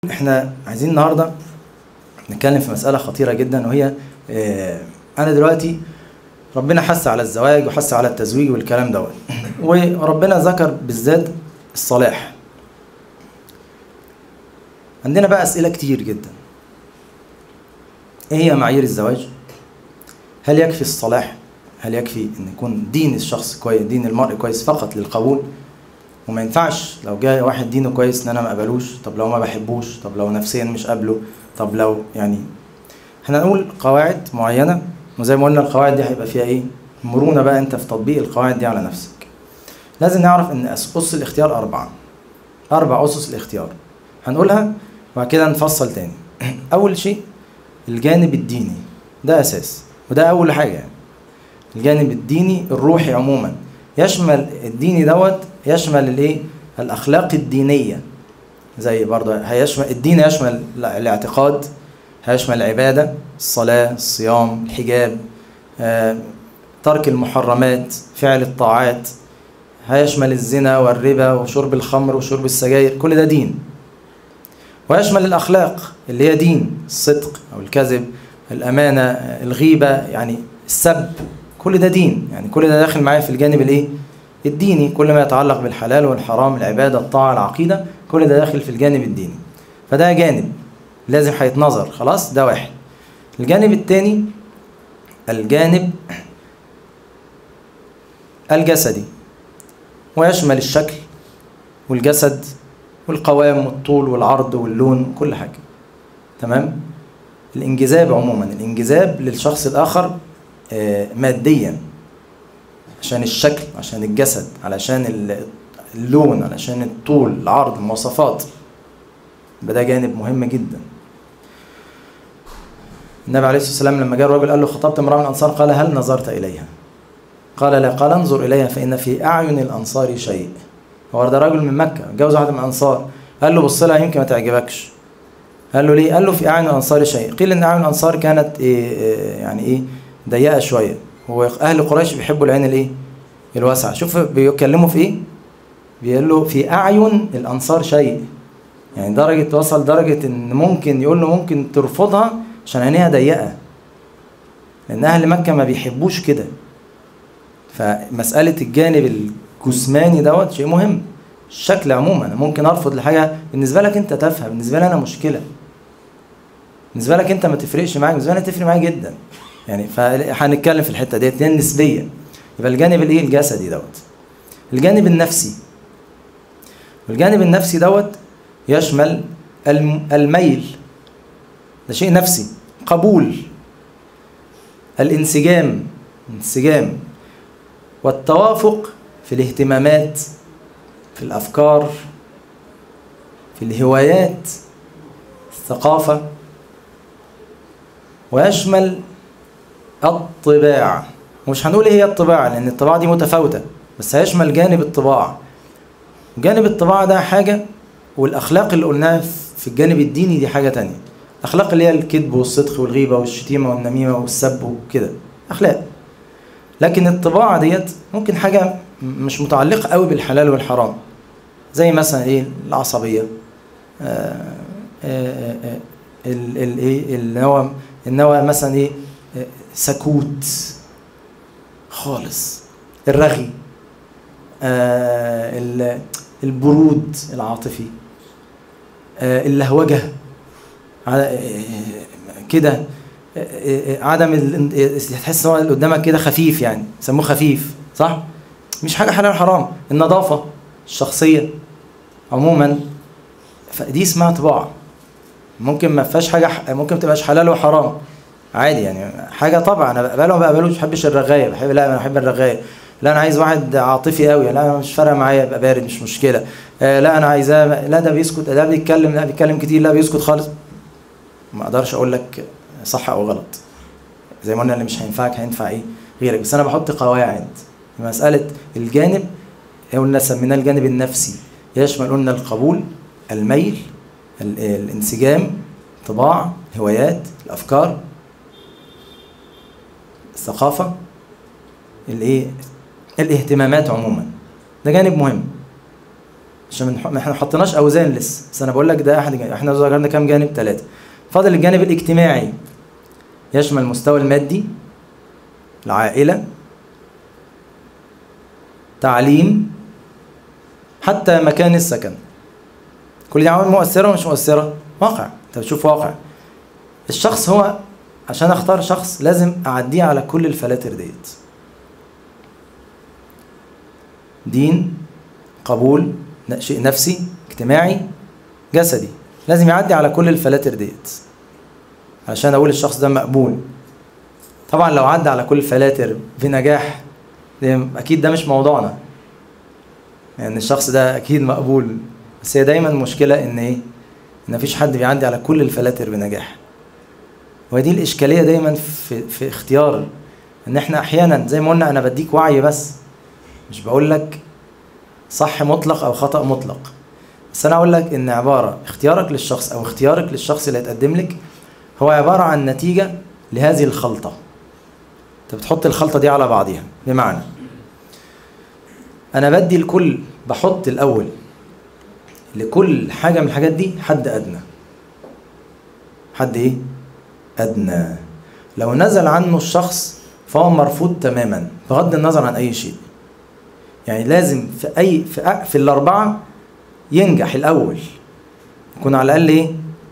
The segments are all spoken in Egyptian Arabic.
احنا عايزين النهارده نتكلم في مسألة خطيرة جدا وهي اه أنا دلوقتي ربنا حث على الزواج وحث على التزويج والكلام دوت وربنا ذكر بالذات الصلاح عندنا بقى أسئلة كتير جدا إيه هي معايير الزواج؟ هل يكفي الصلاح؟ هل يكفي إن يكون دين الشخص كويس دين المرء كويس فقط للقبول؟ وما ينفعش لو جاي واحد دينه كويس ان انا ما اقبلوش طب لو ما بحبوش طب لو نفسيا مش قابله طب لو يعني احنا نقول قواعد معينه وزي ما قلنا القواعد دي هيبقى فيها ايه مرونه بقى انت في تطبيق القواعد دي على نفسك لازم نعرف ان اسس الاختيار اربعه اربع اسس الاختيار هنقولها وبعد كده نفصل تاني اول شيء الجانب الديني ده اساس وده اول حاجه يعني الجانب الديني الروحي عموما يشمل الديني دوت يشمل الايه الاخلاق الدينيه زي برضه هيشمل الدين يشمل الاعتقاد هيشمل العباده الصلاه الصيام الحجاب آه، ترك المحرمات فعل الطاعات هيشمل الزنا والربا وشرب الخمر وشرب السجاير كل ده دين ويشمل الاخلاق اللي هي دين الصدق او الكذب الامانه الغيبه يعني السب كل ده دين يعني كل ده داخل معايا في الجانب الايه الديني كل ما يتعلق بالحلال والحرام العبادة الطاعة العقيدة كل ده داخل في الجانب الديني فده جانب لازم هيتنظر خلاص ده واحد الجانب الثاني الجانب الجسدي ويشمل الشكل والجسد والقوام والطول والعرض واللون كل حاجة تمام الانجذاب عموما الانجذاب للشخص الآخر ماديا عشان الشكل عشان الجسد علشان اللون علشان الطول العرض المواصفات ده جانب مهم جدا النبي عليه الصلاه والسلام لما جاء الرجل قال له خطبت امراه من الانصار قال هل نظرت اليها قال لا قال انظر اليها فان في اعين الانصار شيء هو ده راجل من مكه جوز واحد من الانصار قال له بص لها يمكن ما تعجبكش قال له ليه قال له في اعين الانصار شيء قيل ان اعين الانصار كانت إيه يعني ايه ضيقه شويه هو اهل قريش بيحبوا العين الايه الواسعه شوف بيتكلموا في ايه بيقول له في اعين الانصار شيء يعني درجه وصل درجه ان ممكن يقول له ممكن ترفضها عشان عينيها ضيقه لان اهل مكه ما بيحبوش كده فمساله الجانب الجسماني دوت شيء مهم الشكل عموما ممكن ارفض لحاجه بالنسبه لك انت تافهه بالنسبه لي انا مشكله بالنسبه لك انت ما تفرقش معاك بالنسبه لي تفرق معايا جدا يعني فهنتكلم في الحته ديت لان نسبيه يبقى الجانب الايه الجسدي دوت الجانب النفسي والجانب النفسي دوت يشمل الميل ده شيء نفسي قبول الانسجام انسجام والتوافق في الاهتمامات في الافكار في الهوايات الثقافه ويشمل الطباع ومش هنقول ايه هي الطباع لان الطباع دي متفاوته بس هيشمل جانب الطباع جانب الطباع ده حاجه والاخلاق اللي قلناها في الجانب الديني دي حاجه تانية الاخلاق اللي هي الكذب والصدق والغيبه والشتيمه والنميمه والسب وكده اخلاق لكن الطباع ديت ممكن حاجه مش متعلقه قوي بالحلال والحرام زي مثلا ايه العصبيه الايه اللي هو ان هو مثلا ايه سكوت خالص الرغي آه البرود العاطفي آه اللهوجة كده آه عدم تحس ان هو اللي قدامك كده خفيف يعني سموه خفيف صح مش حاجه حلال حرام النظافه الشخصيه عموما فدي اسمها طباع ممكن ما فيهاش حاجه ممكن ما تبقاش حلال وحرام عادي يعني حاجه طبعا انا بقبله ما بقبلوش ما بحبش الرغايه بحب لا انا بحب الرغايه لا انا عايز واحد عاطفي قوي لا أنا مش فارقه معايا يبقى بارد مش مشكله آه لا انا عايزاه لا ده بيسكت ده بيتكلم لا بيتكلم كتير لا بيسكت خالص ما اقدرش اقول لك صح او غلط زي ما قلنا اللي مش هينفعك هينفع ايه غيرك بس انا بحط قواعد مساله الجانب قلنا سميناه الجانب النفسي يشمل قلنا القبول الميل الانسجام طباع هوايات الافكار الثقافه الايه الاهتمامات عموما ده جانب مهم عشان منح- ما احنا ما حطيناش اوزان لسه بس انا بقول لك ده احد الجانب. احنا ذكرنا كام جانب ثلاثه فاضل الجانب الاجتماعي يشمل المستوى المادي العائله تعليم حتى مكان السكن كل دي عوامل مؤثره ومش مؤثره واقع انت بتشوف واقع الشخص هو عشان اختار شخص لازم اعديه على كل الفلاتر ديت دين قبول ن- شيء نفسي اجتماعي جسدي لازم يعدي على كل الفلاتر ديت عشان اقول الشخص ده مقبول طبعا لو عدى على كل الفلاتر بنجاح ده اكيد ده مش موضوعنا يعني الشخص ده اكيد مقبول بس هي دايما المشكله ان ايه ان مفيش حد بيعدي على كل الفلاتر بنجاح ودي الاشكاليه دايما في في اختيار ان احنا احيانا زي ما قلنا انا بديك وعي بس مش بقول لك صح مطلق او خطا مطلق بس انا اقول لك ان عباره اختيارك للشخص او اختيارك للشخص اللي هيتقدم لك هو عباره عن نتيجه لهذه الخلطه انت بتحط الخلطه دي على بعضيها بمعنى انا بدي الكل بحط الاول لكل حاجه من الحاجات دي حد ادنى حد ايه ادنى لو نزل عنه الشخص فهو مرفوض تماما بغض النظر عن اي شيء يعني لازم في اي في, أ- في الاربعه ينجح الاول يكون على الاقل ايه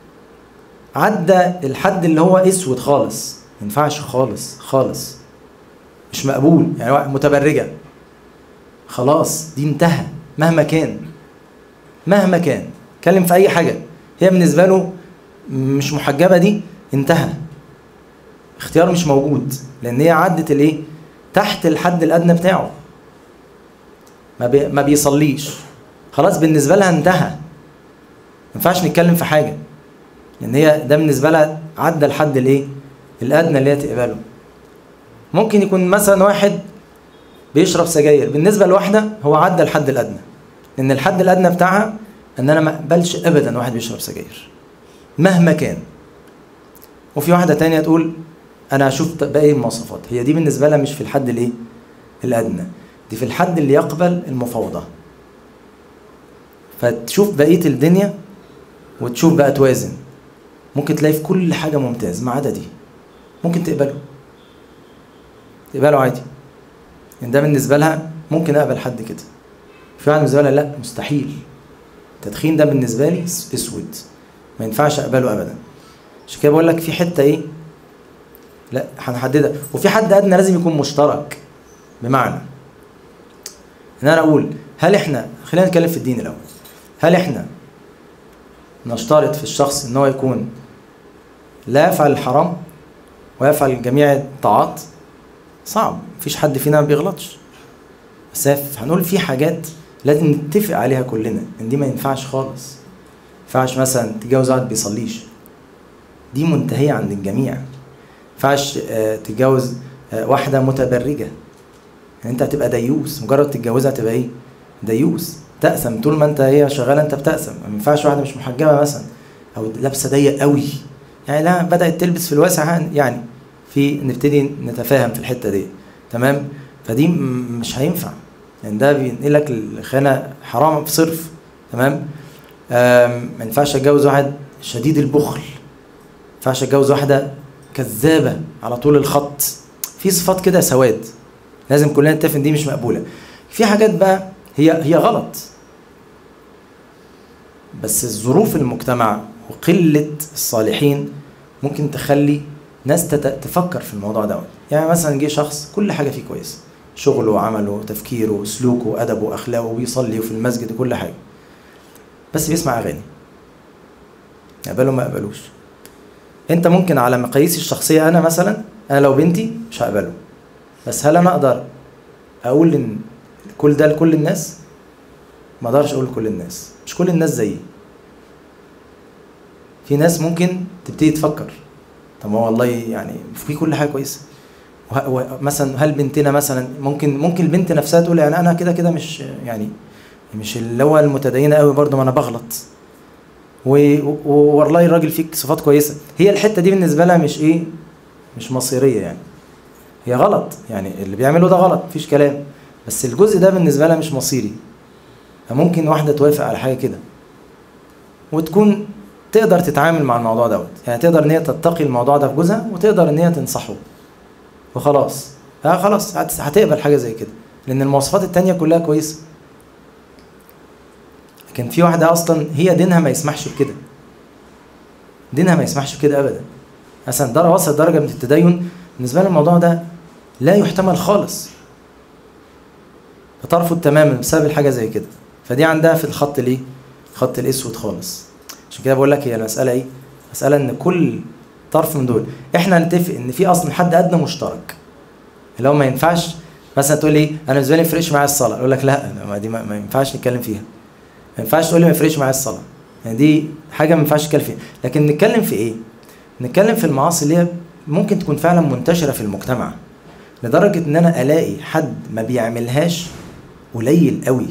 عدى الحد اللي هو اسود خالص ما ينفعش خالص خالص مش مقبول يعني واحد متبرجه خلاص دي انتهى مهما كان مهما كان اتكلم في اي حاجه هي بالنسبه له مش محجبه دي انتهى اختيار مش موجود لان هي عدت الايه تحت الحد الادنى بتاعه ما, بي ما بيصليش خلاص بالنسبه لها انتهى ما ينفعش نتكلم في حاجه لان هي ده بالنسبه لها عدى الحد الايه الادنى اللي هي تقبله ممكن يكون مثلا واحد بيشرب سجاير بالنسبه لواحده هو عدى الحد الادنى لان الحد الادنى بتاعها ان انا ما اقبلش ابدا واحد بيشرب سجاير مهما كان وفي واحده تانية تقول انا هشوف باقي المواصفات هي دي بالنسبه لها مش في الحد الايه الادنى دي في الحد اللي يقبل المفاوضه فتشوف بقيه الدنيا وتشوف بقى توازن ممكن تلاقي في كل حاجه ممتاز ما عدا دي ممكن تقبله تقبله عادي يعني ده بالنسبه لها ممكن اقبل حد كده في واحد بالنسبه لها لا مستحيل التدخين ده بالنسبه لي اسود ما ينفعش اقبله ابدا عشان كده بقول لك في حته ايه لا هنحددها وفي حد ادنى لازم يكون مشترك بمعنى ان انا اقول هل احنا خلينا نتكلم في الدين الاول هل احنا نشترط في الشخص ان هو يكون لا يفعل الحرام ويفعل جميع الطاعات صعب مفيش حد فينا ما بيغلطش بس هنقول في حاجات لازم نتفق عليها كلنا ان دي ما ينفعش خالص ما ينفعش مثلا تتجوز واحد بيصليش دي منتهيه عند الجميع ما ينفعش آه، تتجوز آه، واحده متبرجه يعني انت هتبقى ديوس مجرد تتجوزها هتبقى ايه ديوس تأسم طول ما انت هي شغاله انت بتأسم ما ينفعش واحده مش محجبه مثلا او لابسه ضيق قوي يعني لا بدأت تلبس في الواسع يعني في نبتدي نتفاهم في الحته دي تمام فدي م- مش هينفع يعني ده بينقلك الخانه حرام في صرف تمام آم، ما ينفعش اتجوز واحد شديد البخل ما ينفعش اتجوز واحده كذابه على طول الخط في صفات كده سواد لازم كلنا نتفق ان دي مش مقبوله في حاجات بقى هي هي غلط بس الظروف المجتمع وقله الصالحين ممكن تخلي ناس تت- تفكر في الموضوع دوت يعني مثلا جه شخص كل حاجه فيه كويسه شغله وعمله تفكيره سلوكه ادبه اخلاقه بيصلي وفي المسجد وكل حاجه بس بيسمع اغاني يقبله ما يقبلوش انت ممكن على مقاييس الشخصيه انا مثلا انا لو بنتي مش هقبله بس هل انا اقدر اقول ان كل ده لكل الناس ما اقدرش اقول لكل الناس مش كل الناس زيي في ناس ممكن تبتدي تفكر طب ما هو والله يعني في كل حاجه كويسه وه- و- مثلا هل بنتنا مثلا ممكن ممكن البنت نفسها تقول يعني انا كده كده مش يعني مش اللي هو المتدينه قوي برضه ما انا بغلط و- و- والله الراجل فيك صفات كويسه هي الحته دي بالنسبه لها مش ايه مش مصيريه يعني هي غلط يعني اللي بيعمله ده غلط مفيش كلام بس الجزء ده بالنسبه لها مش مصيري فممكن واحده توافق على حاجه كده وتكون تقدر تتعامل مع الموضوع دوت يعني تقدر ان هي تتقي الموضوع ده في جوزها وتقدر ان هي تنصحه وخلاص اه خلاص هت- هتقبل حاجه زي كده لان المواصفات التانية كلها كويسه لكن في واحده اصلا هي دينها ما يسمحش بكده دينها ما يسمحش بكده ابدا مثلا درجه وصلت درجه من التدين بالنسبه لها الموضوع ده لا يحتمل خالص فترفض تماما بسبب الحاجه زي كده فدي عندها في الخط الايه الخط الاسود خالص عشان كده بقول لك هي المساله ايه مساله ان كل طرف من دول احنا نتفق ان في اصلا حد ادنى مشترك اللي هو ما ينفعش مثلا تقول لي انا بالنسبه لي ما يفرقش معايا الصلاه اقول لك لا ما دي ما, ما ينفعش نتكلم فيها ما ينفعش تقول لي ما يفرقش معايا الصلاه يعني دي حاجه ما ينفعش نتكلم فيها لكن نتكلم في ايه نتكلم في المعاصي اللي هي ممكن تكون فعلا منتشره في المجتمع لدرجه ان انا الاقي حد ما بيعملهاش قليل قوي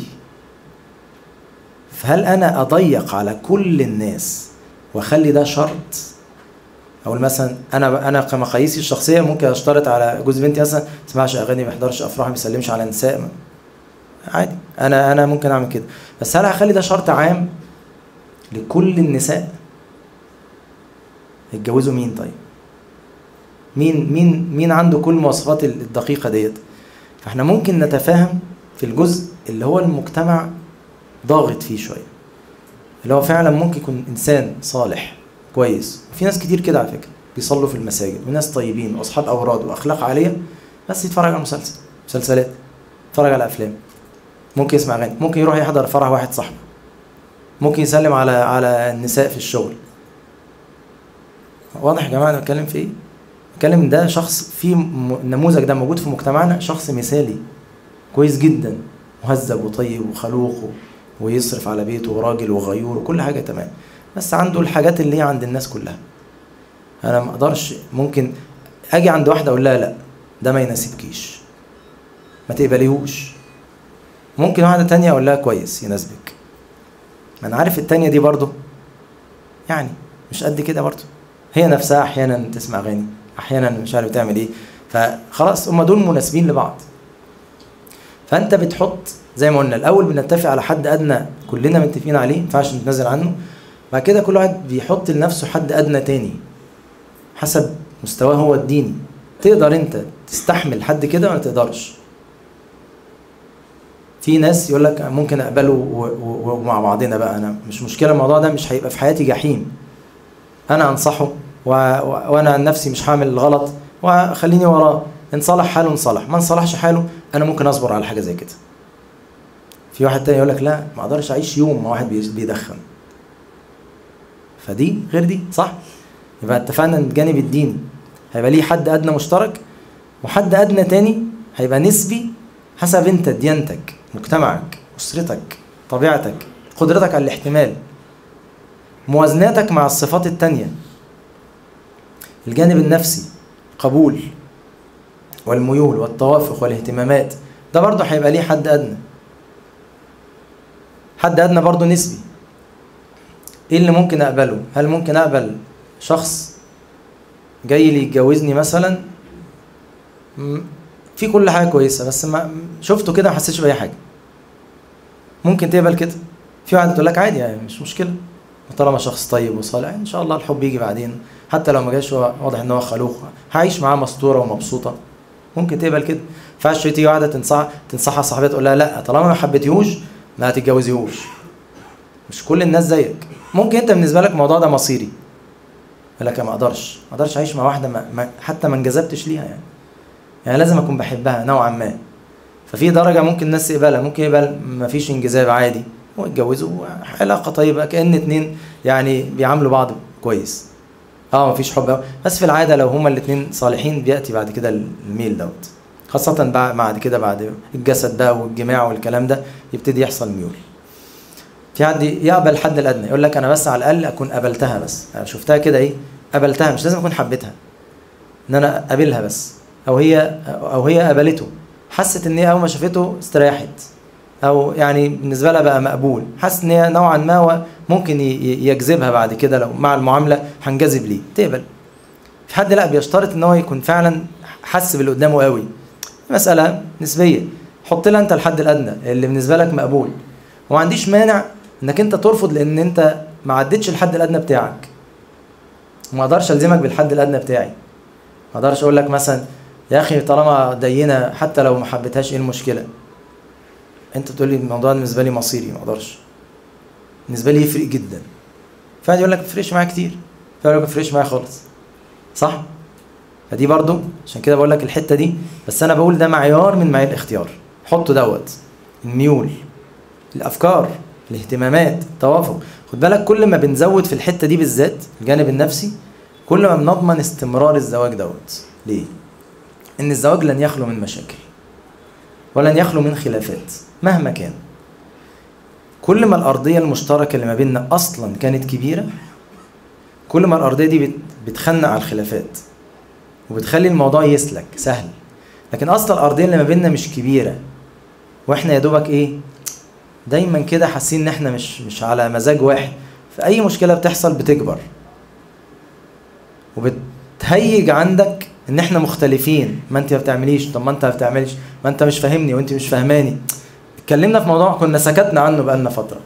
فهل انا اضيق على كل الناس واخلي ده شرط اقول مثلا انا انا كمقاييسي الشخصيه ممكن اشترط على جوز بنتي مثلا ما يسمعش اغاني ما يحضرش افراح ما يسلمش على نساء عادي انا انا ممكن اعمل كده بس هل هخلي ده شرط عام لكل النساء يتجوزوا مين طيب مين مين مين عنده كل المواصفات الدقيقه ديت فاحنا ممكن نتفاهم في الجزء اللي هو المجتمع ضاغط فيه شويه اللي هو فعلا ممكن يكون انسان صالح كويس وفي ناس كتير كده على فكره بيصلوا في المساجد وناس طيبين واصحاب اوراد واخلاق عاليه بس يتفرج على مسلسل مسلسلات يتفرج على افلام ممكن يسمع اغاني ممكن يروح يحضر فرح واحد صاحبه ممكن يسلم على على النساء في الشغل واضح يا جماعه انا بتكلم في ايه بتكلم ان ده شخص في م- النموذج ده موجود في مجتمعنا شخص مثالي كويس جدا مهذب وطيب وخلوق و- ويصرف على بيته وراجل وغيور وكل حاجه تمام بس عنده الحاجات اللي هي عند الناس كلها انا ما اقدرش ممكن اجي عند واحده اقول لها لا ده ما يناسبكيش ما تقبليهوش ممكن واحده تانية اقول لها كويس يناسبك ما انا عارف التانية دي برضه يعني مش قد كده برضه هي نفسها احيانا تسمع اغاني احيانا مش عارف تعمل ايه فخلاص هم دول مناسبين لبعض فانت بتحط زي ما قلنا الاول بنتفق على حد ادنى كلنا متفقين عليه ما ينفعش نتنازل عنه بعد كده كل واحد بيحط لنفسه حد ادنى تاني حسب مستواه هو الديني تقدر انت تستحمل حد كده ولا تقدرش في ناس يقول لك ممكن اقبله و- و- ومع بعضنا بقى انا مش مشكله الموضوع ده مش هيبقى في حياتي جحيم انا انصحه و... و... وانا عن نفسي مش هعمل الغلط وخليني وراه ان صلح حاله انصلح ما انصلحش حاله انا ممكن اصبر على حاجه زي كده في واحد تاني يقول لك لا ما اقدرش اعيش يوم مع واحد بي- بيدخن فدي غير دي صح يبقى اتفقنا ان الجانب الديني هيبقى ليه حد ادنى مشترك وحد ادنى تاني هيبقى نسبي حسب انت ديانتك مجتمعك اسرتك طبيعتك قدرتك على الاحتمال موازناتك مع الصفات التانية الجانب النفسي قبول والميول والتوافق والاهتمامات ده برضه هيبقى ليه حد ادنى حد ادنى برضه نسبي ايه اللي ممكن اقبله هل ممكن اقبل شخص جاي لي يتجوزني مثلا م- في كل حاجه كويسه بس ما شفته كده ما حسيتش باي حاجه ممكن تقبل كده في واحد تقول لك عادي يعني مش مشكله طالما شخص طيب وصالح ان شاء الله الحب يجي بعدين حتى لو ما جاش هو واضح ان هو خلوق هعيش معاه مستوره ومبسوطه ممكن تقبل كده ما ينفعش تيجي واحده تنصح تنصحها صاحبتها تقول لها لا طالما ما حبيتيهوش ما هتتجوزيهوش مش كل الناس زيك ممكن انت بالنسبه لك الموضوع ده مصيري يقول لك ما اقدرش ما اقدرش اعيش مع واحده ما ما حتى ما انجذبتش ليها يعني يعني لازم اكون بحبها نوعا ما ففي درجه ممكن الناس تقبلها ممكن يقبل ما فيش انجذاب عادي ويتجوزوا علاقه طيبه كان اتنين يعني بيعاملوا بعض كويس اه مفيش حب أوي. بس في العاده لو هما الاتنين صالحين بياتي بعد كده الميل دوت خاصة بعد بعد كده بعد الجسد بقى والجماع والكلام ده يبتدي يحصل ميول. في حد يقبل الحد الادنى يقول لك انا بس على الاقل اكون قبلتها بس أنا شفتها كده ايه قبلتها مش لازم اكون حبيتها ان انا قابلها بس او هي او هي قبلته حست ان هي اول ما شافته استريحت او يعني بالنسبه لها بقى مقبول حاسس ان هي نوعا ما هو ممكن ي- ي- يجذبها بعد كده لو مع المعامله هنجذب ليه تقبل في حد لا بيشترط ان هو يكون فعلا حس باللي قدامه قوي مساله نسبيه حط لها انت الحد الادنى اللي بالنسبه لك مقبول وما عنديش مانع انك انت ترفض لان انت ما عدتش الحد الادنى بتاعك ما اقدرش الزمك بالحد الادنى بتاعي ما اقدرش اقول لك مثلا يا اخي طالما دينه حتى لو ما حبيتهاش ايه المشكله انت تقول لي الموضوع بالنسبه لي مصيري ما اقدرش بالنسبه لي يفرق جدا فقعد يقول لك ما تفرقش معايا كتير فقال لك ما تفرقش معايا خالص صح فدي برضو عشان كده بقول لك الحته دي بس انا بقول ده معيار من معايير الاختيار حطه دوت الميول الافكار الاهتمامات التوافق خد بالك كل ما بنزود في الحته دي بالذات الجانب النفسي كل ما بنضمن استمرار الزواج دوت ليه ان الزواج لن يخلو من مشاكل ولن يخلو من خلافات مهما كان كل ما الارضيه المشتركه اللي ما بيننا اصلا كانت كبيره كل ما الارضيه دي بت- بتخنق على الخلافات وبتخلي الموضوع يسلك سهل لكن اصلا الارضيه اللي ما بيننا مش كبيره واحنا يا دوبك ايه دايما كده حاسين ان احنا مش مش على مزاج واحد فاي مشكله بتحصل بتكبر وبتهيج عندك ان احنا مختلفين ما انت ما بتعمليش طب ما انت ما بتعملش ما انت مش فاهمني وانت مش فاهماني اتكلمنا في موضوع كنا سكتنا عنه بقالنا فتره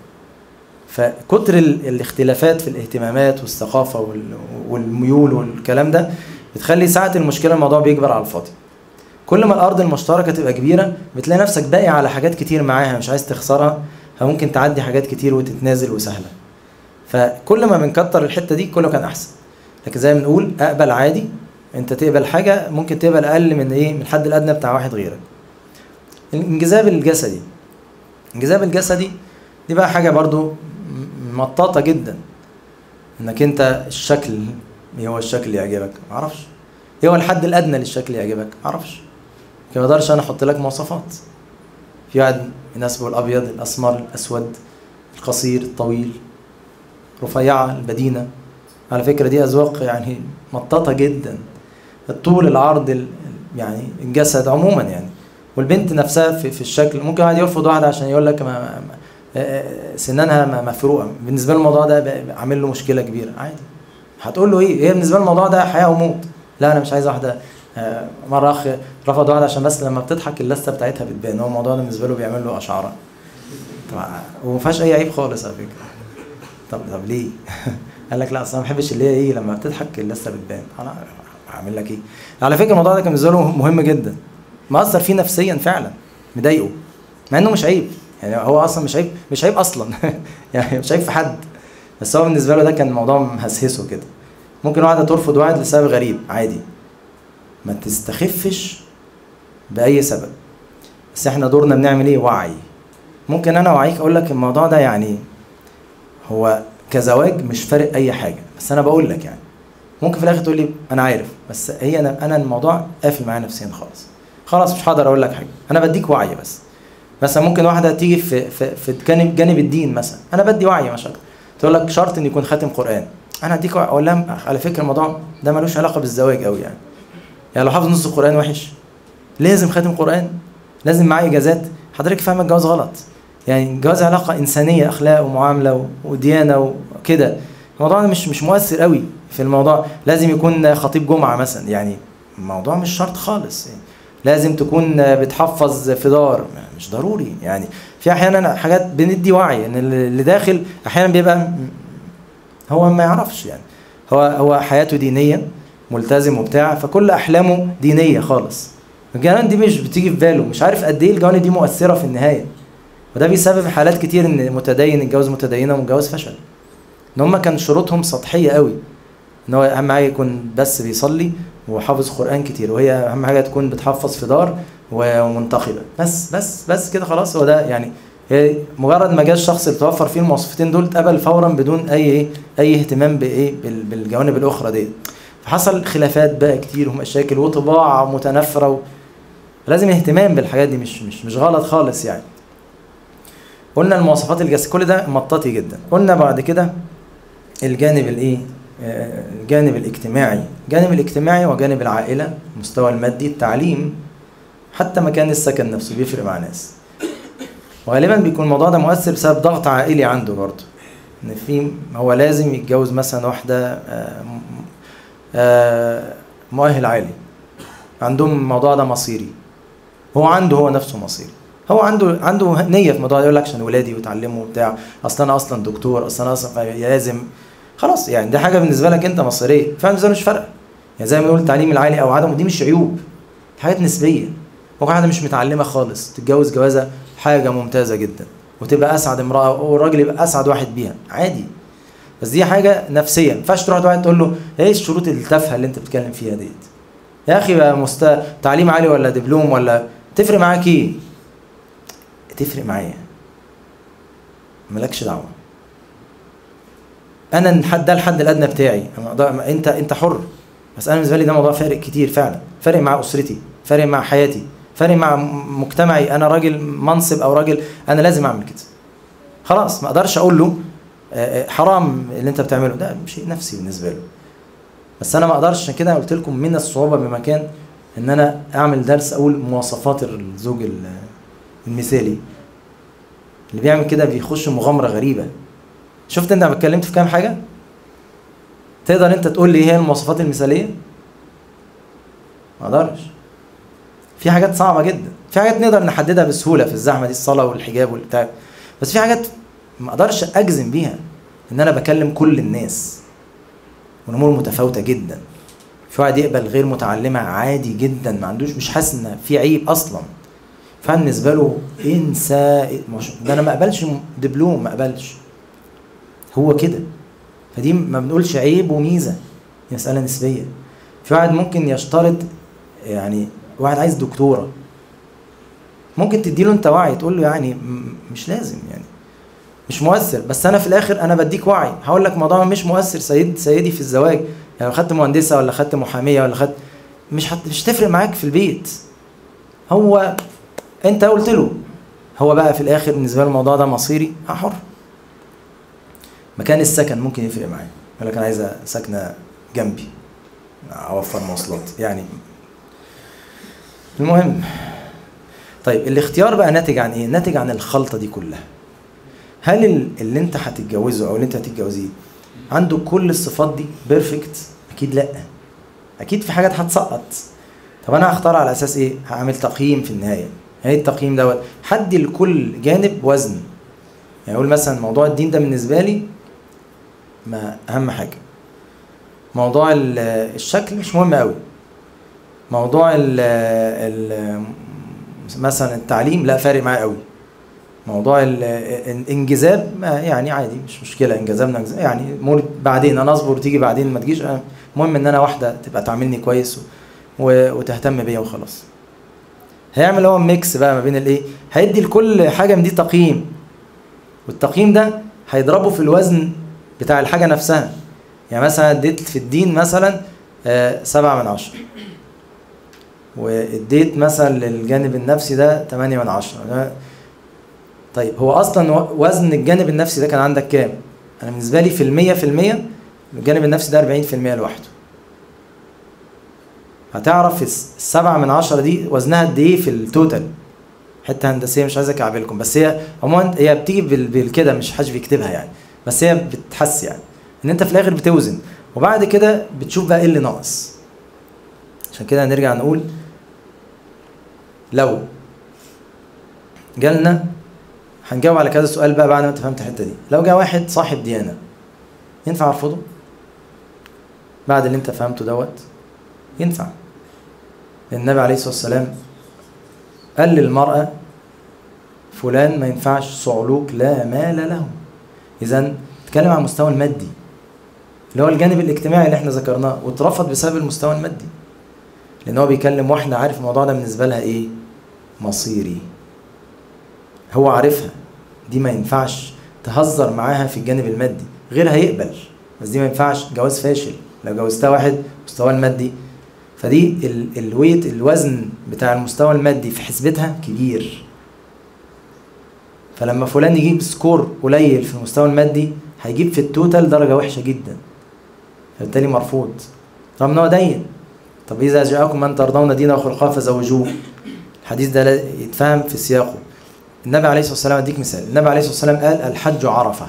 فكتر ال- الاختلافات في الاهتمامات والثقافه وال- والميول والكلام ده بتخلي ساعه المشكله الموضوع بيكبر على الفاضي كل ما الارض المشتركه تبقى كبيره بتلاقي نفسك باقي على حاجات كتير معاها مش عايز تخسرها فممكن تعدي حاجات كتير وتتنازل وسهله فكل ما بنكتر الحته دي كله كان احسن لكن زي ما بنقول اقبل عادي انت تقبل حاجه ممكن تقبل اقل من ايه من الحد الادنى بتاع واحد غيرك الانجذاب الجسدي الانجذاب الجسدي دي بقى حاجه برضو م- مطاطه جدا انك انت الشكل ايه هو الشكل اللي يعجبك معرفش ايه هو الحد الادنى للشكل اللي يعجبك معرفش ما اقدرش انا احط لك مواصفات في واحد يناسبه الابيض الاسمر الاسود القصير الطويل رفيعه البدينه على فكره دي اذواق يعني مطاطه جدا الطول العرض ال- يعني الجسد عموما يعني والبنت نفسها في, في الشكل ممكن واحد يرفض واحده عشان يقول لك ما ما- آه، سنانها م- مفروقه بالنسبه له الموضوع ده بقى- بقى عامل له مشكله كبيره عادي هتقول له ايه هي بالنسبه له الموضوع ده حياه وموت لا انا مش عايز واحده آه، مره اخ رفض واحده عشان بس لما بتضحك اللثه بتاعتها بتبان هو الموضوع ده بالنسبه له بيعمل له اشعاره طبعا وما فيهاش اي عيب خالص على فكره طب طب ليه؟ قال لك لا اصل انا ما بحبش اللي هي ايه لما بتضحك اللثه بتبان انا هعمل لك ايه؟ على فكره الموضوع ده كان بالنسبه له مهم جدا مأثر فيه نفسيا فعلا مضايقه مع انه مش عيب يعني هو اصلا مش عيب مش عيب اصلا يعني مش عيب في حد بس هو بالنسبه له ده كان موضوع مهسهسه كده ممكن واحده ترفض واحد لسبب غريب عادي ما تستخفش باي سبب بس احنا دورنا بنعمل ايه وعي ممكن انا اوعيك اقول لك الموضوع ده يعني هو كزواج مش فارق اي حاجه بس انا بقول لك يعني ممكن في الاخر تقول لي انا عارف بس هي انا انا الموضوع قافل معايا نفسيا خالص خلاص مش هقدر اقول لك حاجه انا بديك وعي بس مثلا ممكن واحده تيجي في في في جانب جانب الدين مثلا انا بدي وعي مش اكتر تقول لك شرط ان يكون خاتم قران انا هديك وعي اقول لها على فكره الموضوع ده ملوش علاقه بالزواج قوي يعني يعني لو حافظ نص القران وحش لازم خاتم قران لازم معاه اجازات حضرتك فاهمه الجواز غلط يعني الجواز علاقه انسانيه اخلاق ومعامله و- وديانه وكده الموضوع ده مش مش مؤثر قوي في الموضوع لازم يكون خطيب جمعه مثلا يعني الموضوع مش شرط خالص يعني لازم تكون بتحفظ في دار مش ضروري يعني في احيانا حاجات بندي وعي ان اللي داخل احيانا بيبقى م- هو ما يعرفش يعني هو هو حياته دينيه ملتزم وبتاع فكل احلامه دينيه خالص الجوانب دي مش بتيجي في باله مش عارف قد ايه الجوانب دي مؤثره في النهايه وده بيسبب حالات كتير ان متدين اتجوز متدينه ومتجوز فشل ان هم كان شروطهم سطحيه قوي ان هو اهم حاجه يكون بس بيصلي وحافظ قران كتير وهي اهم حاجه تكون بتحفظ في دار ومنتقبه بس بس بس كده خلاص هو ده يعني هي مجرد ما جه الشخص اللي توفر فيه المواصفتين دول اتقبل فورا بدون اي ايه اي اهتمام بايه بال- بالجوانب الاخرى دي فحصل خلافات بقى كتير ومشاكل وطباع متنافره و... لازم اهتمام بالحاجات دي مش مش مش غلط خالص يعني قلنا المواصفات الجسدية كل ده مطاطي جدا قلنا بعد كده الجانب الايه آه، الجانب الاجتماعي الجانب الاجتماعي وجانب العائله المستوى المادي التعليم حتى مكان السكن نفسه بيفرق مع ناس وغالبا بيكون الموضوع ده مؤثر بسبب ضغط عائلي عنده برضه ان في هو لازم يتجوز مثلا واحده آه، م- آه، مؤهل عالي عندهم الموضوع ده مصيري هو عنده هو نفسه مصيري هو عنده عنده نيه في الموضوع ده يقول لك عشان ولادي ويتعلموا وبتاع اصل انا اصلا دكتور اصل انا اصلا لازم خلاص يعني دي حاجه بالنسبه لك انت مصيريه فعلا زي مش فارقه يعني زي ما نقول التعليم العالي او عدمه دي مش عيوب دي حاجات نسبيه ممكن واحده مش متعلمه خالص تتجوز جوازه حاجه ممتازه جدا وتبقى اسعد امراه والراجل يبقى اسعد واحد بيها عادي بس دي حاجه نفسيه ما ينفعش تروح واحد تقول له ايه الشروط التافهه اللي انت بتتكلم فيها ديت يا اخي بقى مست... تعليم عالي ولا دبلوم ولا تفرق معاك ايه تفرق معايا مالكش دعوه انا الحد ده الحد الادنى بتاعي أنا انت انت حر بس انا بالنسبه لي ده موضوع فارق كتير فعلا فارق مع اسرتي فارق مع حياتي فارق مع مجتمعي انا راجل منصب او راجل انا لازم اعمل كده خلاص ما اقدرش اقول له حرام اللي انت بتعمله ده شيء نفسي بالنسبه له بس انا ما اقدرش عشان كده قلت لكم من الصعوبه بمكان ان انا اعمل درس اقول مواصفات الزوج المثالي اللي بيعمل كده بيخش مغامره غريبه شفت انت اتكلمت في كام حاجه تقدر انت تقول لي ايه هي المواصفات المثاليه ما اقدرش في حاجات صعبه جدا في حاجات نقدر نحددها بسهوله في الزحمه دي الصلاه والحجاب والبتاع بس في حاجات ما اقدرش اجزم بيها ان انا بكلم كل الناس والامور متفاوته جدا في واحد يقبل غير متعلمه عادي جدا ما عندوش مش حاسس ان في عيب اصلا فبالنسبه له انسى ده انا ما اقبلش دبلوم ما اقبلش هو كده فدي ما بنقولش عيب وميزه دي مساله نسبيه في واحد ممكن يشترط يعني واحد عايز دكتوره ممكن تديله انت وعي تقول له يعني مش لازم يعني مش مؤثر بس انا في الاخر انا بديك وعي هقول لك موضوع مش مؤثر سيد سيدي في الزواج يعني لو خدت مهندسه ولا خدت محاميه ولا خدت مش هت... مش تفرق معاك في البيت هو انت قلت له هو بقى في الاخر بالنسبه له الموضوع ده مصيري حر مكان السكن ممكن يفرق معايا يقول لك انا عايزه ساكنه جنبي اوفر مواصلات يعني المهم طيب الاختيار بقى ناتج عن ايه ناتج عن الخلطه دي كلها هل اللي انت هتتجوزه او اللي انت هتتجوزيه عنده كل الصفات دي بيرفكت اكيد لا اكيد في حاجات هتسقط طب انا هختار على اساس ايه هعمل تقييم في النهايه يعني التقييم دوت حدي لكل جانب وزن يعني اقول مثلا موضوع الدين ده بالنسبه لي ما اهم حاجه موضوع الشكل مش مهم قوي موضوع ال ال مثلا التعليم لا فارق معايا قوي موضوع الانجذاب يعني عادي مش مشكله انجذابنا يعني مور بعدين انا اصبر وتيجي بعدين ما تجيش المهم ان انا واحده تبقى تعاملني كويس وتهتم بيا وخلاص هيعمل هو ميكس بقى ما بين الايه هيدي لكل حاجه من دي تقييم والتقييم ده هيضربه في الوزن بتاع الحاجه نفسها يعني مثلا اديت في الدين مثلا آه سبعة من عشرة واديت مثلا للجانب النفسي ده تمانية من عشرة طيب هو اصلا وزن الجانب النفسي ده كان عندك كام انا بالنسبه لي في المية في المية الجانب النفسي ده 40 في المية لوحده هتعرف السبعة من عشرة دي وزنها قد ايه في التوتال حته هندسيه مش عايز اكعبلكم بس هي عموما هي بتيجي بالكده مش حدش بيكتبها يعني بس هي بتحس يعني ان انت في الاخر بتوزن وبعد كده بتشوف بقى ايه اللي ناقص عشان كده نرجع نقول لو جالنا هنجاوب على كذا سؤال بقى بعد ما انت فهمت الحته دي لو جه واحد صاحب ديانه ينفع ارفضه بعد اللي انت فهمته دوت ينفع النبي عليه الصلاه والسلام قال للمراه فلان ما ينفعش صعلوك لا مال له اذا اتكلم عن المستوى المادي اللي هو الجانب الاجتماعي اللي احنا ذكرناه واترفض بسبب المستوى المادي لان هو بيكلم واحده عارف الموضوع ده بالنسبه لها ايه مصيري هو عارفها دي ما ينفعش تهزر معاها في الجانب المادي غيرها يقبل بس دي ما ينفعش جواز فاشل لو جوزتها واحد مستواه المادي فدي ال الويت الوزن بتاع المستوى المادي في حسبتها كبير فلما فلان يجيب سكور قليل في المستوى المادي هيجيب في التوتال درجه وحشه جدا فبالتالي مرفوض رغم ان هو دين طب اذا جاءكم من ترضون دينه وخلقه فزوجوه الحديث ده يتفهم في سياقه النبي عليه الصلاه والسلام اديك مثال النبي عليه الصلاه والسلام قال الحج عرفه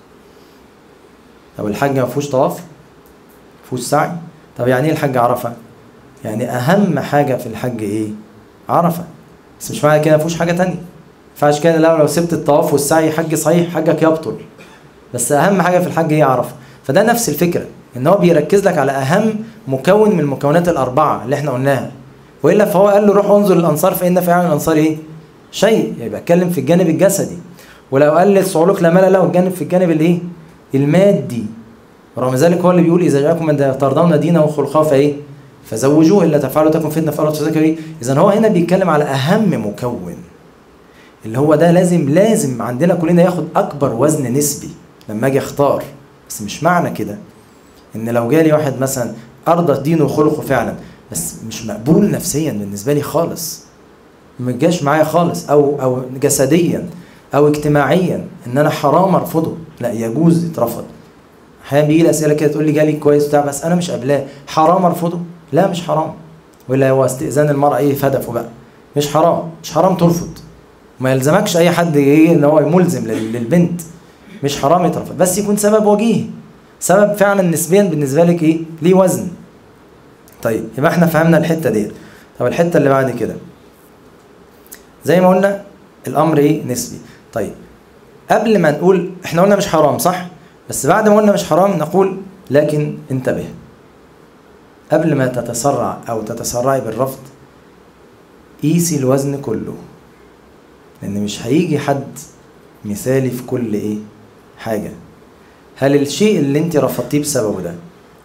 طب الحج ما فيهوش طواف ما فيهوش سعي طب يعني ايه الحج عرفه يعني اهم حاجه في الحج ايه عرفه بس مش معنى كده ما فيهوش حاجه تانية ينفعش كده لو لو سبت الطواف والسعي حج صحيح حجك يبطل بس اهم حاجه في الحج هي عرفه فده نفس الفكره ان هو بيركز لك على اهم مكون من المكونات الاربعه اللي احنا قلناها والا فهو قال له روح انظر للانصار فان في اعين الانصار ايه شيء يبقى اتكلم في الجانب الجسدي ولو قال للصعلوك لا مال له الجانب في الجانب الايه المادي ورغم ذلك هو اللي بيقول اذا جاءكم من ترضون دينه وخلقه فايه فزوجوه الا تفعلوا تكن فتنه في الارض فساد كبير اذا هو هنا بيتكلم على اهم مكون اللي هو ده لازم لازم عندنا كلنا ياخد اكبر وزن نسبي لما اجي اختار بس مش معنى كده ان لو جالي واحد مثلا ارضى دينه وخلقه فعلا بس مش مقبول نفسيا بالنسبه لي خالص ما جاش معايا خالص او او جسديا او اجتماعيا ان انا حرام ارفضه لا يجوز يترفض احيانا بيجي لي اسئله كده تقول لي جالي كويس بتاع بس انا مش قابلاه حرام ارفضه لا مش حرام ولا هو استئذان المرأة ايه في هدفه بقى مش حرام مش حرام ترفض ما يلزمكش اي حد ايه ان هو ملزم للبنت مش حرام يترفض بس يكون سبب وجيه سبب فعلا نسبيا بالنسبه لك ايه ليه وزن طيب يبقى احنا فهمنا الحته دي طب الحته اللي بعد كده زي ما قلنا الامر ايه نسبي طيب قبل ما نقول احنا قلنا مش حرام صح بس بعد ما قلنا مش حرام نقول لكن انتبه قبل ما تتسرع او تتسرعي بالرفض قيسي الوزن كله لان مش هيجي حد مثالي في كل ايه حاجه هل الشيء اللي انت رفضتيه بسببه ده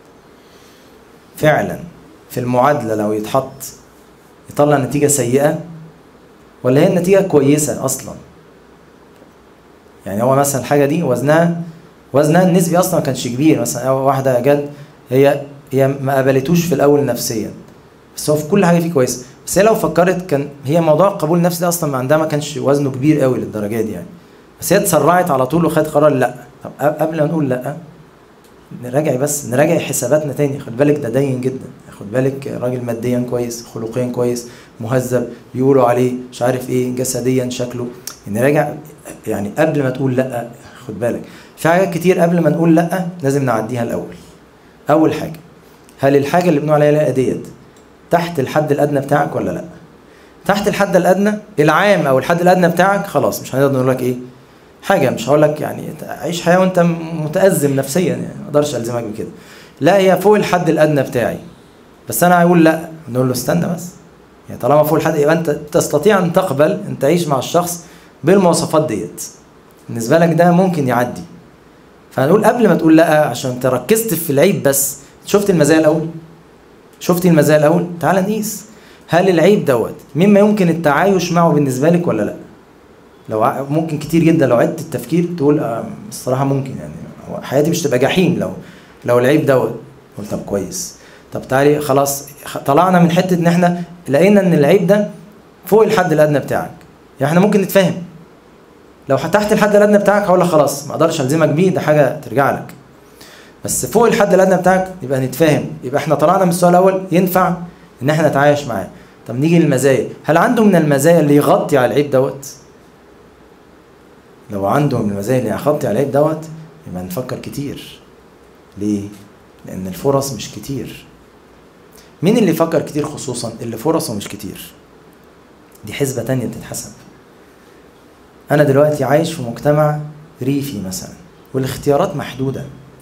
فعلا في المعادله لو يتحط يطلع نتيجه سيئه ولا هي النتيجه كويسه اصلا يعني هو مثلا الحاجه دي وزنها وزنها النسبي اصلا ما كانش كبير مثلا واحده جت هي هي ما قبلتوش في الاول نفسيا بس هو في كل حاجه فيه كويس بس هي لو فكرت كان هي موضوع القبول النفسي ده اصلا عندها ما كانش وزنه كبير قوي للدرجه دي يعني بس هي اتسرعت على طول وخدت قرار لا طب قبل ما نقول لا نراجع بس نراجع حساباتنا تاني خد بالك ده دين جدا خد بالك راجل ماديا كويس خلقيا كويس مهذب بيقولوا عليه مش عارف ايه جسديا شكله نراجع يعني قبل ما تقول لا خد بالك في حاجات كتير قبل ما نقول لا لازم نعديها الاول اول حاجه هل الحاجه اللي بنقول عليها لا ديت تحت الحد الادنى بتاعك ولا لا تحت الحد الادنى العام او الحد الادنى بتاعك خلاص مش هنقدر نقول لك ايه حاجه مش هقول لك يعني عيش حياه وانت متازم نفسيا يعني ما اقدرش الزمك بكده لا هي فوق الحد الادنى بتاعي بس انا هقول لا نقول له استنى بس يعني طالما فوق الحد يبقى انت تستطيع ان تقبل ان تعيش مع الشخص بالمواصفات ديت بالنسبه لك ده ممكن يعدي فهنقول قبل ما تقول لا عشان انت ركزت في العيب بس شفت المزايا الاول شفتي المزايا الاول تعال نقيس هل العيب دوت مما يمكن التعايش معه بالنسبه لك ولا لا لو ممكن كتير جدا لو عدت التفكير تقول آه الصراحه ممكن يعني حياتي مش تبقى جحيم لو لو العيب دوت قلت طب كويس طب تعالي خلاص طلعنا من حته ان احنا لقينا ان العيب ده فوق الحد الادنى بتاعك يعني احنا ممكن نتفاهم لو تحت الحد الادنى بتاعك هقول لك خلاص ما اقدرش الزمك بيه ده حاجه ترجع لك بس فوق الحد الادنى بتاعك يبقى نتفاهم يبقى احنا طلعنا من السؤال الاول ينفع ان احنا نتعايش معاه طب نيجي للمزايا هل عنده من المزايا اللي يغطي على العيب دوت لو عنده من المزايا اللي يغطي على العيب دوت يبقى نفكر كتير ليه لان الفرص مش كتير مين اللي يفكر كتير خصوصا اللي فرصه مش كتير دي حسبه تانية بتتحسب انا دلوقتي عايش في مجتمع ريفي مثلا والاختيارات محدوده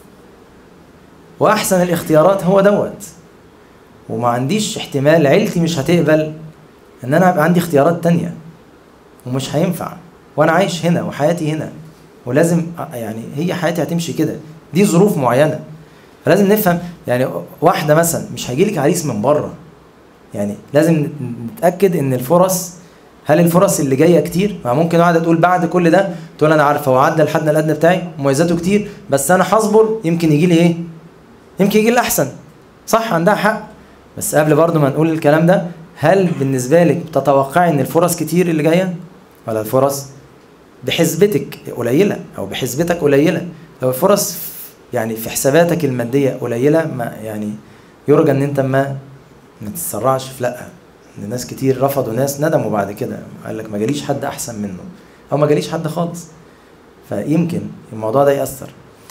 واحسن الاختيارات هو دوت وما عنديش احتمال عيلتي مش هتقبل ان انا يبقى عندي اختيارات تانية ومش هينفع وانا عايش هنا وحياتي هنا ولازم يعني هي حياتي هتمشي كده دي ظروف معينه فلازم نفهم يعني واحده مثلا مش هيجي لك عريس من بره يعني لازم نتاكد ان الفرص هل الفرص اللي جايه كتير؟ ما ممكن واحده تقول بعد كل ده تقول انا عارفه هو عدى الحد الادنى بتاعي مميزاته كتير بس انا هصبر يمكن يجي لي ايه؟ يمكن يجي لي احسن صح عندها حق بس قبل برضه ما نقول الكلام ده هل بالنسبه لك تتوقعي ان الفرص كتير اللي جايه؟ ولا الفرص بحسبتك قليله او بحسبتك قليله لو الفرص يعني في حساباتك الماديه قليله ما يعني يرجى ان انت ما ما تتسرعش في لا ان ناس كتير رفضوا ناس ندموا بعد كده قال لك ما جاليش حد احسن منه او ما جاليش حد خالص فيمكن الموضوع ده ياثر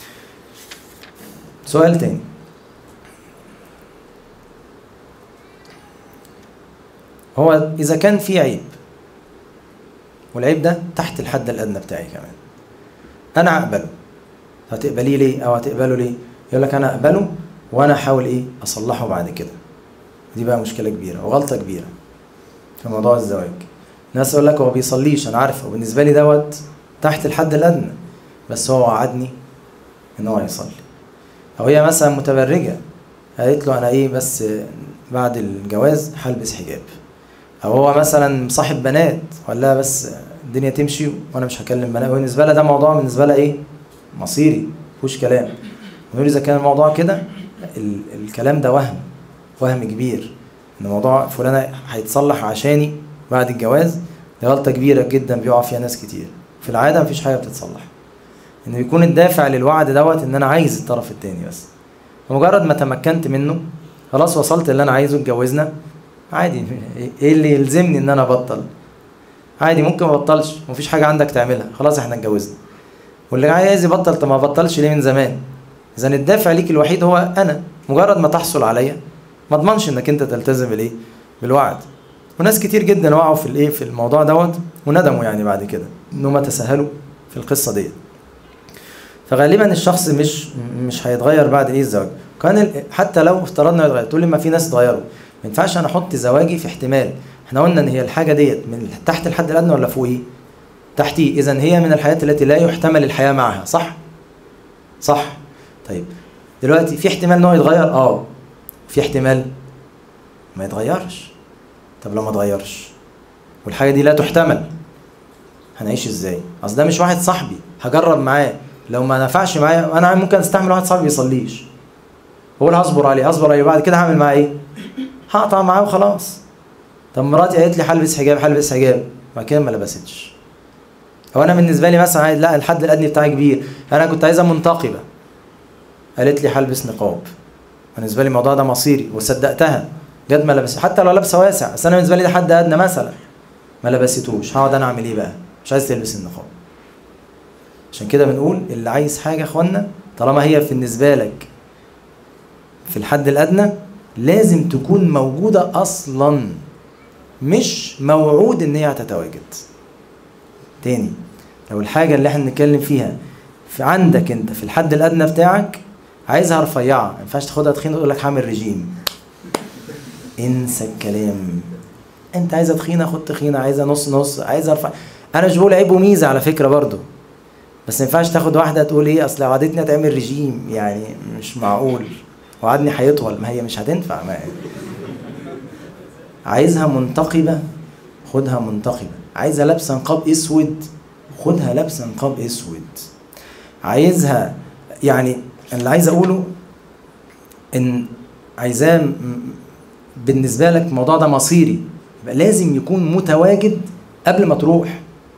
سؤال تاني هو اذا كان في عيب والعيب ده تحت الحد الادنى بتاعي كمان انا اقبله هتقبليه ليه او هتقبله ليه يقول لك انا اقبله وانا احاول ايه اصلحه بعد كده دي بقى مشكله كبيره وغلطه كبيره في موضوع الزواج ناس يقول لك هو بيصليش انا عارفه وبالنسبه لي دوت تحت الحد الادنى بس هو وعدني ان هو يصلي او هي مثلا متبرجه قالت له انا ايه بس بعد الجواز هلبس حجاب او هو مثلا صاحب بنات ولا بس الدنيا تمشي وانا مش هكلم بنات بالنسبه لها ده موضوع بالنسبه لها ايه مصيري مفيهوش كلام ونقول اذا كان الموضوع كده ال- الكلام ده وهم وهم كبير ان موضوع فلانه هيتصلح عشاني بعد الجواز دي غلطه كبيره جدا بيقع فيها ناس كتير في العاده مفيش حاجه بتتصلح ان بيكون الدافع للوعد دوت ان انا عايز الطرف التاني بس فمجرد ما تمكنت منه خلاص وصلت اللي انا عايزه اتجوزنا عادي ايه اللي يلزمني ان انا ابطل عادي ممكن ما ابطلش مفيش حاجه عندك تعملها خلاص احنا اتجوزنا واللي عايز يبطل طب ما بطلش ليه من زمان اذا الدافع ليك الوحيد هو انا مجرد ما تحصل عليا ما اضمنش انك انت تلتزم بالايه بالوعد وناس كتير جدا وقعوا في الايه في الموضوع دوت وندموا يعني بعد كده ان هم تساهلوا في القصه ديت فغالبا الشخص مش مش هيتغير بعد ايه الزواج كان ال- حتى لو افترضنا يتغير تقول لي ما في ناس اتغيروا ما ينفعش انا احط زواجي في احتمال احنا قلنا ان هي الحاجه ديت من تحت الحد الادنى ولا فوقيه تحتيه اذا هي من الحياه التي لا يحتمل الحياه معها صح صح طيب دلوقتي في احتمال ان هو يتغير اه في احتمال ما يتغيرش طب لو ما اتغيرش والحاجه دي لا تحتمل هنعيش ازاي اصل ده مش واحد صاحبي هجرب معاه لو ما نفعش معايا انا ممكن استحمل واحد صاحبي بيصليش هو اللي هصبر عليه هصبر عليه بعد كده هعمل معاه ايه هقطع معاه وخلاص طب مراتي قالت لي هلبس حجاب هلبس حجاب بعد كده ما لبستش هو انا بالنسبه لي مثلا عايز- لا الحد الادنى بتاعي كبير انا كنت عايزها منتقبه قالت لي هلبس نقاب بالنسبه لي الموضوع ده مصيري وصدقتها جت ما لبس حتى لو لابسه واسع بس انا بالنسبه لي ده حد ادنى مثلا ما لبستوش هقعد انا اعمل ايه بقى مش عايز تلبس النقاب عشان كده بنقول اللي عايز حاجه يا اخوانا طالما هي بالنسبه لك في الحد الادنى لازم تكون موجوده اصلا مش موعود ان هي هتتواجد تاني لو الحاجه اللي احنا بنتكلم فيها في عندك انت في الحد الادنى بتاعك عايزها رفيعه ما ينفعش تاخدها تخينه وتقول لك هعمل رجيم انسى الكلام انت عايزه تخينه خد تخينه عايزه نص نص عايزه ارفع انا مش بقول عيب وميزه على فكره برضو بس ما ينفعش تاخد واحده تقول ايه اصل وعدتني هتعمل رجيم يعني مش معقول وعدني هيطول ما هي مش هتنفع ما عايزها منتقبه خدها منتقبه عايزها لابسه نقاب اسود خدها لابسه نقاب اسود عايزها يعني اللي عايز اقوله ان عايزاه م- بالنسبه لك الموضوع ده مصيري يبقى لازم يكون متواجد قبل ما تروح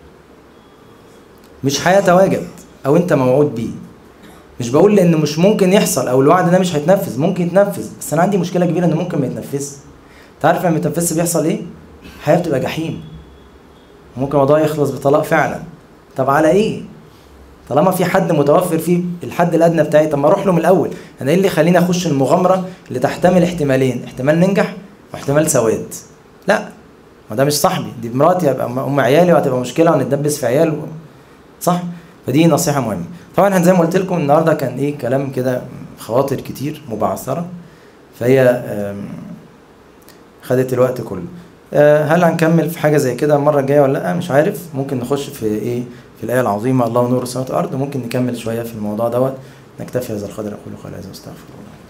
مش هيتواجد او انت موعود بيه مش بقول لانه مش ممكن يحصل او الوعد ده مش هيتنفذ ممكن يتنفذ بس انا عندي مشكله كبيره انه ممكن ما يتنفذش انت عارف لما يتنفذش بيحصل ايه الحياه بتبقى جحيم ممكن الموضوع يخلص بطلاق فعلا طب على ايه طالما في حد متوفر فيه الحد الادنى بتاعي طب ما اروح له من الاول انا ايه اللي يخليني اخش المغامره اللي تحتمل احتمالين احتمال ننجح واحتمال سواد لا ما ده مش صاحبي دي مراتي هبقى ام عيالي وهتبقى مشكله وهنتدبس في عيال و... صح فدي نصيحه مهمه طبعا احنا زي ما قلت لكم النهارده كان ايه كلام كده خواطر كتير مبعثره فهي آم، خدت الوقت كله آه، هل هنكمل في حاجه زي كده المره الجايه ولا لا مش عارف ممكن نخش في ايه في الايه العظيمه الله نور السماوات والارض وممكن نكمل شويه في الموضوع دوت نكتفي هذا القدر اقول قولي هذا واستغفر الله